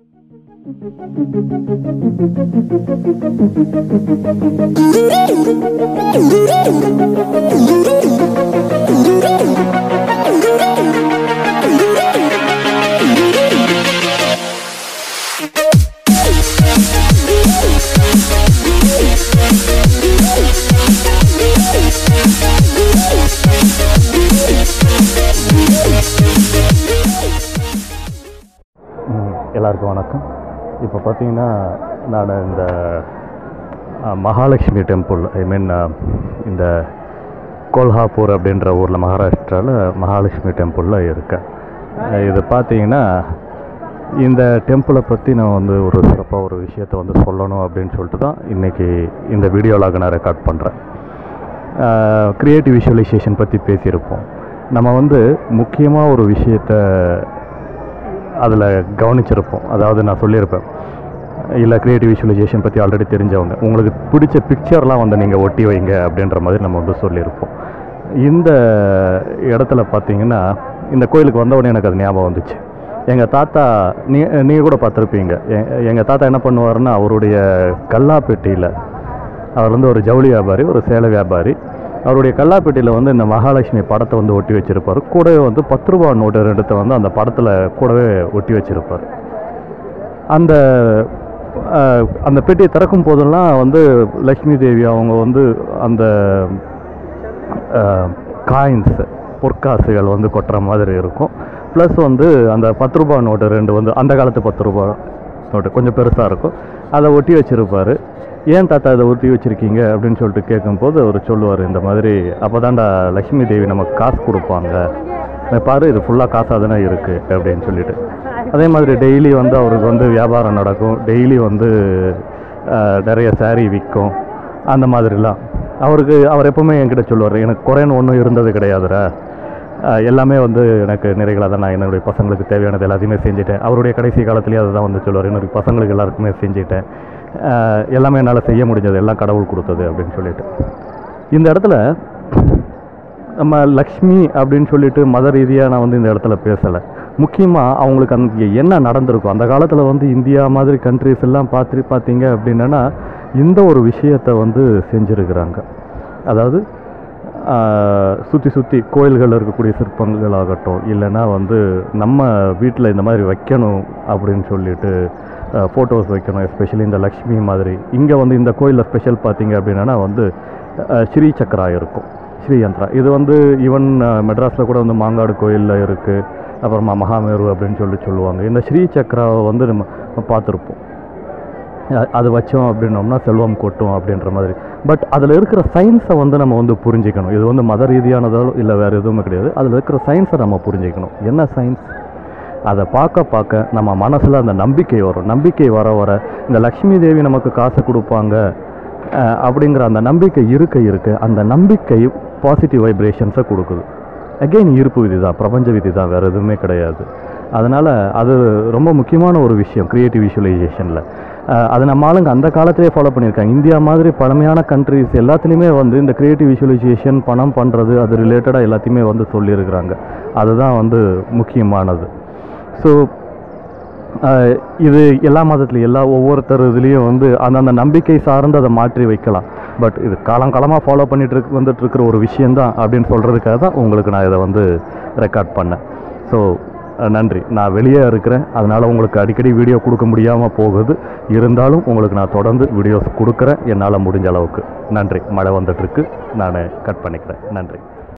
ம், எல்லாருக்கும் வணக்கம் இப்போ பார்த்தீங்கன்னா நான் இந்த அ, மகாலட்சுமி டெம்பிள் ஐ மீன் இந்த கோல்ஹாப்பூர் அப்படின்ற ஊரில் மகாராஷ்டிராவில் மகாலட்சுமி டெம்பிளில் இருக்கேன் அ, இது பார்த்தீங்கன்னா இந்த டெம்பிளை பற்றி நான் வந்து ஒரு சிறப்பாக ஒரு விஷயத்தை வந்து சொல்லணும் அப்படின்னு சொல்லிட்டு தான் இன்றைக்கி இந்த வீடியோலாக நான் ரெக்கார்ட் பண்ணுறேன் க்ரியேட்டிவ் விஷுவலைசேஷன் பற்றி பேசியிருப்போம் நம்ம வந்து முக்கியமாக ஒரு விஷயத்தை அதில் கவனிச்சிருப்போம் அதாவது நான் சொல்லியிருப்பேன் இல்லை க்ரியேட்டிவ் விஷுவலைசேஷன் பற்றி ஆல்ரெடி தெரிஞ்சவங்க உங்களுக்கு பிடிச்ச பிக்சர்லாம் வந்து நீங்கள் ஒட்டி வைங்க அப்படின்ற மாதிரி நம்ம வந்து சொல்லியிருப்போம் இந்த இடத்துல பார்த்தீங்கன்னா இந்த கோயிலுக்கு வந்த உடனே எனக்கு அது ஞாபகம் வந்துச்சு எங்கள் தாத்தா நீ நீங்கள் கூட பார்த்துருப்பீங்க எங்கள் தாத்தா என்ன பண்ணுவாருன்னா அவருடைய கல்லாப்பெட்டியில் அவர் வந்து ஒரு ஜவுளி வியாபாரி ஒரு சேலை வியாபாரி அவருடைய கல்லாப்பெட்டியில் வந்து இந்த மகாலட்சுமி படத்தை வந்து ஒட்டி வச்சிருப்பார் கூடவே வந்து பத்து ரூபா நோட்டு ரெண்டுத்தை வந்து அந்த படத்தில் கூடவே ஒட்டி வச்சிருப்பார் அந்த அஹ், அந்த பெட்டியை திறக்கும் போதெல்லாம் வந்து லக்ஷ்மி தேவி அவங்க வந்து அந்த காயின்ஸ் பொற்காசுகள் வந்து கொட்டுற மாதிரி இருக்கும் ப்ளஸ் வந்து அந்த பத்து ரூபா நோட்டு ரெண்டு வந்து அந்த காலத்து பத்து ரூபா நோட்டு கொஞ்சம் பெருசாக இருக்கும் அதை ஒட்டி வச்சிருப்பாரு ஏன் தாத்தா இதை ஒட்டி வச்சிருக்கீங்க அப்படின்னு சொல்லிட்டு கேட்கும்போது அவர் சொல்லுவார் இந்த மாதிரி அப்போ தான்டா லக்ஷ்மி தேவி நமக்கு காசு கொடுப்பாங்க இதை பாரு இது ஃபுல்லாக காசாக தானே இருக்குது அப்படின்னு சொல்லிட்டு அதே மாதிரி டெய்லி வந்து அவருக்கு வந்து வியாபாரம் நடக்கும் டெய்லி வந்து அஹ், நிறைய saree விற்கும் அந்த மாதிரிலாம் அவருக்கு அவர் எப்பவுமே என்கிட்ட சொல்லுவார் எனக்கு குறைன்னு ஒன்றும் இருந்தது கிடையாதுடா அஹ், எல்லாமே வந்து எனக்கு நிறைகளாக தான் நான் என்னுடைய பசங்களுக்கு தேவையானது எல்லாத்தையுமே செஞ்சுட்டேன் அவருடைய கடைசி காலத்துலேயே அதை தான் வந்து சொல்லுவார் என்னுடைய பசங்களுக்கு எல்லாருக்குமே செஞ்சுட்டேன் அஹ், எல்லாமே என்னால் செய்ய முடிஞ்சது எல்லாம் கடவுள் கொடுத்தது அப்படின்னு சொல்லிட்டு இந்த இடத்துல நம்ம லக்ஷ்மி அப்படின்னு சொல்லிட்டு மத ரீதியாக நான் வந்து இந்த இடத்துல பேசலை முக்கியமாக அவங்களுக்கு அங்கே என்ன நடந்திருக்கும் அந்த காலத்தில் வந்து இந்தியா மாதிரி கண்ட்ரிஸ் எல்லாம் பார்த்து பார்த்தீங்க அப்படின்னா இந்த ஒரு விஷயத்தை வந்து செஞ்சுருக்கிறாங்க அதாவது சுற்றி சுற்றி கோயில்களில் இருக்கக்கூடிய சிற்பங்கள் ஆகட்டும் இல்லைன்னா வந்து நம்ம வீட்டில் இந்த மாதிரி வைக்கணும் அப்படின்னு சொல்லிட்டு ஃபோட்டோஸ் வைக்கணும் எஸ்பெஷலி இந்த லக்ஷ்மி மாதிரி இங்கே வந்து இந்த கோயிலில் ஸ்பெஷல் பார்த்தீங்க அப்படின்னா வந்து அஹ், ஸ்ரீ சக்கரா இருக்கும் ஸ்ரீ யந்திரா இது வந்து ஈவன் மெட்ராஸில் கூட வந்து மாங்காடு கோயிலில் இருக்குது அப்புறமா மகாமேரு அப்படின்னு சொல்லி சொல்லுவாங்க இந்த ஸ்ரீ சக்கராவை வந்து நம்ம பார்த்துருப்போம் அ- அது வச்சோம் அப்படின்னோம்னா செல்வம் கொட்டும் அப்படின்ற மாதிரி பட் அதில் இருக்கிற சயின்ஸை வந்து நம்ம வந்து புரிஞ்சிக்கணும் இது வந்து மத ரீதியானதோ இல்லை வேறு எதுவுமே கிடையாது அதில் இருக்கிற சயின்ஸை நம்ம புரிஞ்சிக்கணும் என்ன சயின்ஸ் அதை பார்க்க பார்க்க நம்ம மனசில் அந்த நம்பிக்கை வரும் நம்பிக்கை வர வர இந்த லக்ஷ்மி தேவி நமக்கு காசு கொடுப்பாங்க அஹ், அப்படிங்கிற அந்த நம்பிக்கை இருக்க இருக்க அந்த நம்பிக்கை பாசிட்டிவ் வைப்ரேஷன்ஸை கொடுக்குது அகெயின் ஈர்ப்பு விதி தான் பிரபஞ்ச விதி தான் வேறு எதுவுமே கிடையாது அதனால் அது ரொம்ப முக்கியமான ஒரு விஷயம் க்ரியேட்டிவ் விஷுவலைசேஷனில் அது நம்ம ஆளுங்க அந்த காலத்திலே ஃபாலோ பண்ணியிருக்காங்க இந்தியா மாதிரி பழமையான கண்ட்ரிஸ் எல்லாத்துலேயுமே வந்து இந்த க்ரியேட்டிவ் விஷுவலைசேஷன் பணம் பண்ணுறது அது ரிலேட்டடாக எல்லாத்தையுமே வந்து சொல்லியிருக்கிறாங்க அதுதான் வந்து முக்கியமானது ஸோ இது எல்லா மதத்துலையும் எல்லா ஒவ்வொருத்தர் இதுலேயும் வந்து அந்தந்த நம்பிக்கை சார்ந்து அதை மாற்றி வைக்கலாம் பட் இது காலங்காலமாக ஃபாலோ பண்ணிட்டு இருக்கு வந்துட்டு இருக்கிற ஒரு விஷயந்தான் அப்படின்னு சொல்கிறதுக்காக தான் உங்களுக்கு நான் இதை வந்து ரெக்கார்ட் பண்ணேன் ஸோ நன்றி நான் வெளியே இருக்கிறேன் அதனால் உங்களுக்கு அடிக்கடி வீடியோ கொடுக்க முடியாமல் போகுது இருந்தாலும் உங்களுக்கு நான் தொடர்ந்து வீடியோஸ் கொடுக்குறேன் என்னால் முடிஞ்ச அளவுக்கு நன்றி மழை வந்துட்டுருக்கு நான் கட் பண்ணிக்கிறேன் நன்றி